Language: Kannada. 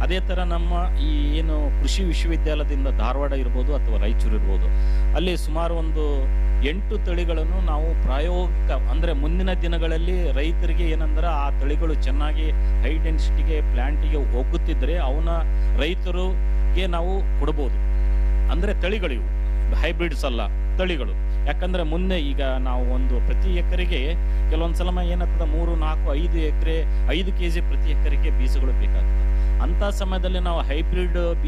ಅದೇ ತರ ನಮ್ಮ ಈ ಏನು ಕೃಷಿ ವಿಶ್ವವಿದ್ಯಾಲಯದಿಂದ ಧಾರವಾಡ ಇರ್ಬೋದು ಅಥವಾ ರಾಯಚೂರು ಇರ್ಬೋದು ಅಲ್ಲಿ ಸುಮಾರು ಒಂದು ಎಂಟು ತಳಿಗಳನ್ನು ನಾವು ಪ್ರಾಯೋಗಿಕ ಅಂದ್ರೆ ಮುಂದಿನ ದಿನಗಳಲ್ಲಿ ರೈತರಿಗೆ ಏನಂದ್ರೆ ಆ ತಳಿಗಳು ಚೆನ್ನಾಗಿ ಹೈ ಡೆನ್ಸಿಟಿಗೆ ಪ್ಲಾಂಟಿಗೆ ಒಗ್ಗುತ್ತಿದ್ರೆ ಅವನ ರೈತರಿಗೆ ನಾವು ಕೊಡಬಹುದು ಅಂದ್ರೆ ತಳಿಗಳು ಇವು ಹೈಬ್ರಿಡ್ಸ್ ಅಲ್ಲ ತಳಿಗಳು ಯಾಕಂದ್ರೆ ಮುಂದೆ ಈಗ ನಾವು ಒಂದು ಪ್ರತಿ ಎಕರೆಗೆ ಕೆಲವೊಂದ್ಸಲ ಏನಾಗ್ತದೆ ಮೂರು ನಾಲ್ಕು ಐದು ಎಕರೆ ಐದು ಕೆಜಿ ಪ್ರತಿ ಎಕರೆಗೆ ಬೀಜಗಳು ಬೇಕಾಗ್ತದೆ ಅಂತ ಸಮಯದಲ್ಲಿ ನಾವು ಹೈಬ್ರಿಡ್